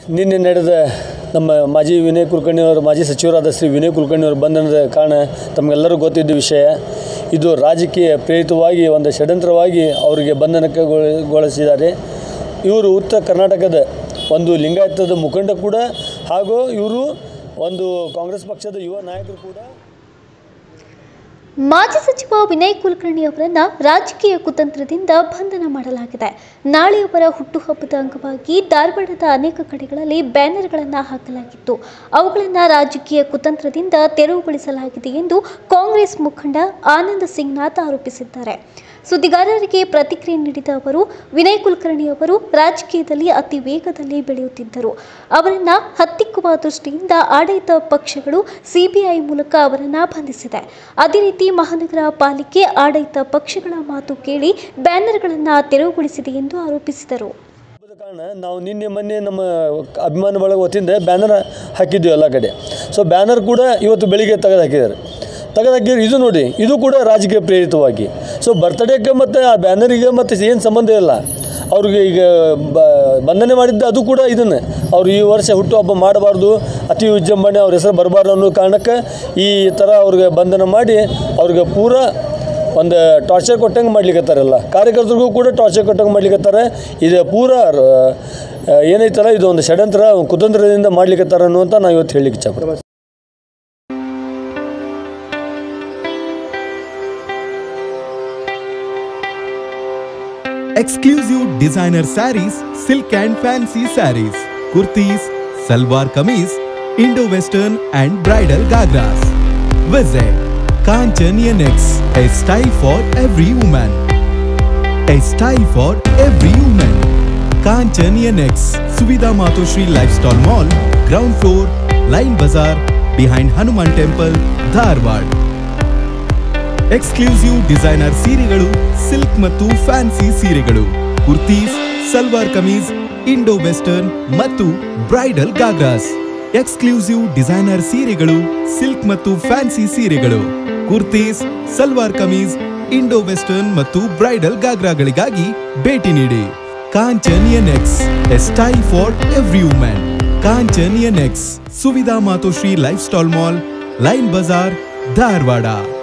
ನಿನ್ನೆ ನಡೆದ ನಮ್ಮ ಮಾಜಿ ವಿನಯ್ ಕುಲಕರ್ಣಿಯವರು ಮಾಜಿ ಸಚಿವರಾದ ಶ್ರೀ ವಿನಯ್ ಕುಲಕರ್ಣಿಯವರು ಬಂಧನದ ಕಾರಣ ತಮಗೆಲ್ಲರೂ ಗೊತ್ತಿದ್ದ ವಿಷಯ ಇದು ರಾಜಕೀಯ ಪ್ರೇರಿತವಾಗಿ ಒಂದು ಷಡ್ಯಂತ್ರವಾಗಿ ಅವರಿಗೆ ಬಂಧನಕ್ಕೆ ಗೊಳ- ಗೊಳಿಸಿದ್ದಾರೆ ಇವರು ಉತ್ತರ ಕರ್ನಾಟಕದ ಒಂದು ಲಿಂಗಾಯತದ ಮುಖಂಡ ಕೂಡ ಹಾಗೂ ಇವರು ಒಂದು ಕಾಂಗ್ರೆಸ್ ಪಕ್ಷದ ಯುವ ನಾಯಕರು ಕೂಡ ಮಾಜಿ ಸಚಿವ ವಿನಯ್ ಕುಲಕರ್ಣಿ ಅವರನ್ನ ರಾಜಕೀಯ ಕುತಂತ್ರದಿಂದ ಬಂಧನ ಮಾಡಲಾಗಿದೆ ನಾಳೆಯವರ ಹುಟ್ಟುಹಬ್ಬದ ಅಂಗವಾಗಿ ಧಾರವಾಡದ ಅನೇಕ ಕಡೆಗಳಲ್ಲಿ ಬ್ಯಾನರ್ಗಳನ್ನು ಹಾಕಲಾಗಿತ್ತು ಅವುಗಳನ್ನು ರಾಜಕೀಯ ಕುತಂತ್ರದಿಂದ ತೆರವುಗೊಳಿಸಲಾಗಿದೆ ಎಂದು ಕಾಂಗ್ರೆಸ್ ಮುಖಂಡ ಆನಂದ್ ಸಿಂಗ್ ನಾಥ್ ಆರೋಪಿಸಿದ್ದಾರೆ ಸುದ್ದಿಗಾರರಿಗೆ ಪ್ರತಿಕ್ರಿಯೆ ನೀಡಿದ ಅವರು ವಿನಯ್ ಕುಲಕರ್ಣಿ ಅವರು ರಾಜಕೀಯದಲ್ಲಿ ಅತಿ ವೇಗದಲ್ಲಿ ಬೆಳೆಯುತ್ತಿದ್ದರು ಅವರನ್ನ ಹತ್ತಿಕ್ಕುವ ದೃಷ್ಟಿಯಿಂದ ಆಡಳಿತ ಪಕ್ಷಗಳು ಸಿಬಿಐ ಮೂಲಕ ಅವರನ್ನ ಬಂಧಿಸಿದೆ ಅದೇ ರೀತಿ ಮಹಾನಗರ ಪಾಲಿಕೆ ಆಡಳಿತ ಪಕ್ಷಗಳ ಮಾತು ಕೇಳಿ ಬ್ಯಾನರ್ಗಳನ್ನು ತೆರವುಗೊಳಿಸಿದೆ ಎಂದು ಆರೋಪಿಸಿದರು ಹಬ್ಬದ ಕಾರಣ ನಾವು ನಿನ್ನೆ ಮೊನ್ನೆ ನಮ್ಮ ಅಭಿಮಾನ ಬಳಗ ವತಿಯಿಂದ ಬ್ಯಾನರ್ ಹಾಕಿದ್ವಿ ಎಲ್ಲ ಕಡೆ ಸೊ ಬ್ಯಾನರ್ ಕೂಡ ಇವತ್ತು ಬೆಳಿಗ್ಗೆ ತೆಗೆದು ಹಾಕಿದ್ದಾರೆ ತೆಗೆದು ಹಾಕಿದ್ರೆ ಇದು ನೋಡಿ ಇದು ಕೂಡ ರಾಜಕೀಯ ಪ್ರೇರಿತವಾಗಿ ಸೊ ಬರ್ತ್ಡೇಗೆ ಮತ್ತು ಆ ಬ್ಯಾನರಿಗೆ ಮತ್ತು ಏನು ಸಂಬಂಧ ಇಲ್ಲ ಅವ್ರಿಗೆ ಈಗ ಬ ಬಂಧನೆ ಮಾಡಿದ್ದ ಅದು ಕೂಡ ಇದನ್ನೇ ಅವ್ರು ಈ ವರ್ಷ ಹುಟ್ಟುಹಬ್ಬ ಮಾಡಬಾರ್ದು ಅತಿ ವಿಜೃಂಭಣೆ ಅವ್ರ ಹೆಸರು ಬರಬಾರ್ದು ಅನ್ನೋ ಕಾರಣಕ್ಕೆ ಈ ಥರ ಅವ್ರಿಗೆ ಬಂಧನ ಮಾಡಿ ಅವ್ರಿಗೆ ಪೂರ ಒಂದು ಟಾರ್ಚರ್ ಕೊಟ್ಟಂಗೆ ಮಾಡ್ಲಿಕ್ಕತ್ತಾರಲ್ಲ ಕಾರ್ಯಕರ್ತರಿಗೂ ಕೂಡ ಟಾರ್ಚರ್ ಕೊಟ್ಟಂಗೆ ಮಾಡ್ಲಿಕ್ಕತ್ತಾರೆ ಇದು ಪೂರ ರ- ಏನೈತಲ್ಲ ಇದು ಒಂದು ಷಡ್ಯಂತ್ರ ಕುತಂತ್ರದಿಂದ ಮಾಡ್ಲಿಕ್ಕತ್ತಾರ ಅನ್ನುವಂತ ನಾವು ಇವತ್ತು ಹೇಳಲಿಕ್ಕೆ ಇಚ್ಛಪಡ್ತೀವಿ exclusive designer sarees, silk and fancy sarees, kurtis, salwar kameez, Indo-Western and bridal gagras. Visit Kanchanya Next, a style for every woman. A style for every woman. Kanchanya Next, Suvidha Matoshri Lifestyle Mall, ground floor, Line Bazaar, behind Hanuman Temple, Dharwad. Exclusive designer ಸೀರೆಗಳು silk ಮತ್ತು fancy ಸೀರೆಗಳು kurtis salwar kameez Indo western ಮತ್ತು bridal ghagras exclusive designer ಸೀರೆಗಳು silk ಮತ್ತು fancy ಸೀರೆಗಳು kurtis salwar kameez Indo western ಮತ್ತು bridal ಗಾಗ್ರಾಗಳಿಗಾಗಿ ಭೇಟಿ ನೀಡಿ Kanchan X a style for every women Kanchan X Suvidha Matoshree lifestyle mall line Bazaar Dharwad